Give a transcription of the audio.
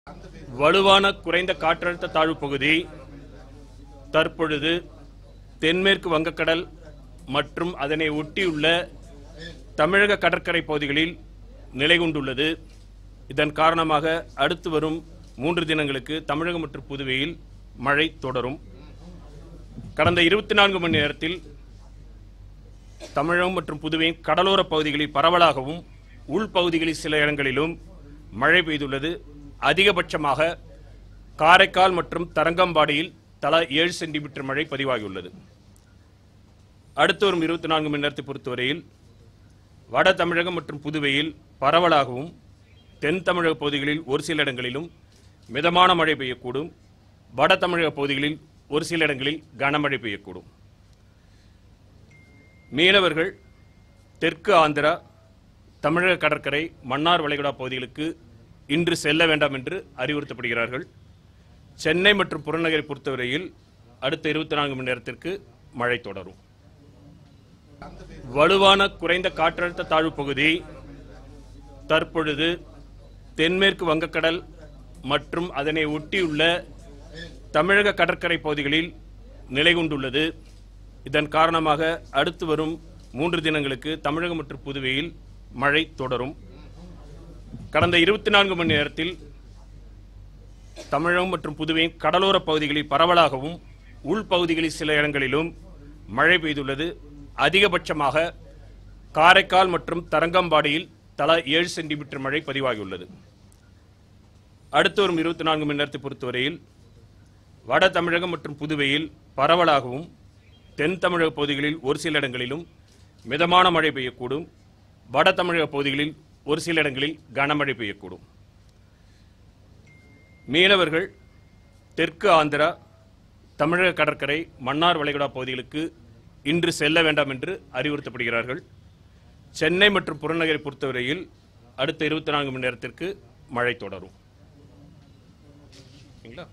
வலுவான குறைந்த காற்றழுத்த தாழ்வு பகுதி தற்பொழுது தென்மேற்கு வங்கக்கடல் மற்றும் அதனை ஒட்டியுள்ள தமிழக கடற்கரை பகுதிகளில் நிலை கொண்டுள்ளது இதன் காரணமாக அடுத்து வரும் மூன்று தினங்களுக்கு தமிழகம் மற்றும் புதுவையில் மழை தொடரும் கடந்த இருபத்தி நான்கு மணி நேரத்தில் தமிழகம் மற்றும் புதுவையின் கடலோர பகுதிகளில் பரவலாகவும் உள்பகுதிகளில் சில இடங்களிலும் மழை பெய்துள்ளது அதிகபட்சமாக காரைக்கால் மற்றும் தரங்கம்பாடியில் தலா ஏழு சென்டிமீட்டர் மழை பதிவாகியுள்ளது அடுத்து வரும் இருபத்தி நான்கு மணி நேரத்தை பொறுத்தவரையில் வட தமிழகம் மற்றும் புதுவையில் பரவலாகவும் தென் தமிழக பகுதிகளில் ஒரு சில இடங்களிலும் மிதமான மழை பெய்யக்கூடும் வட தமிழக பகுதிகளில் ஒரு சில இடங்களில் கனமழை பெய்யக்கூடும் மீனவர்கள் தெற்கு ஆந்திரா தமிழக கடற்கரை மன்னார் வளைகுடா பகுதிகளுக்கு இன்று செல்ல வேண்டாம் என்று அறிவுறுத்தப்படுகிறார்கள் சென்னை மற்றும் புறநகரை பொறுத்தவரையில் அடுத்த இருபத்தி நான்கு மணி நேரத்திற்கு மழை தொடரும் வலுவான குறைந்த காற்றழுத்த தாழ்வு பகுதி தற்பொழுது தென்மேற்கு வங்கக்கடல் மற்றும் அதனை ஒட்டியுள்ள தமிழக கடற்கரை பகுதிகளில் நிலை கொண்டுள்ளது இதன் காரணமாக அடுத்து வரும் மூன்று தினங்களுக்கு தமிழகம் மற்றும் புதுவையில் மழை தொடரும் கடந்த இருபத்தி நான்கு மணி நேரத்தில் தமிழகம் மற்றும் புதுவையின் கடலோர பகுதிகளில் பரவலாகவும் உள்பகுதிகளில் சில இடங்களிலும் மழை பெய்துள்ளது அதிகபட்சமாக காரைக்கால் மற்றும் தரங்கம்பாடியில் தலா ஏழு சென்டிமீட்டர் மழை பதிவாகியுள்ளது அடுத்து வரும் இருபத்தி நான்கு மணி நேரத்தை பொறுத்தவரையில் வட தமிழகம் மற்றும் புதுவையில் பரவலாகவும் தென் தமிழக பகுதிகளில் ஒரு சில இடங்களிலும் மிதமான மழை பெய்யக்கூடும் வட தமிழக பகுதிகளில் ஒரு சில இடங்களில் கனமழை பெய்யக்கூடும் மீனவர்கள் தெற்கு ஆந்திரா தமிழக கடற்கரை மன்னார் வளைகுடா பகுதிகளுக்கு இன்று செல்ல வேண்டாம் என்று அறிவுறுத்தப்படுகிறார்கள் சென்னை மற்றும் புறநகரை பொறுத்தவரையில் அடுத்த இருபத்தி நான்கு மணி நேரத்திற்கு மழை தொடரும் சரிங்களா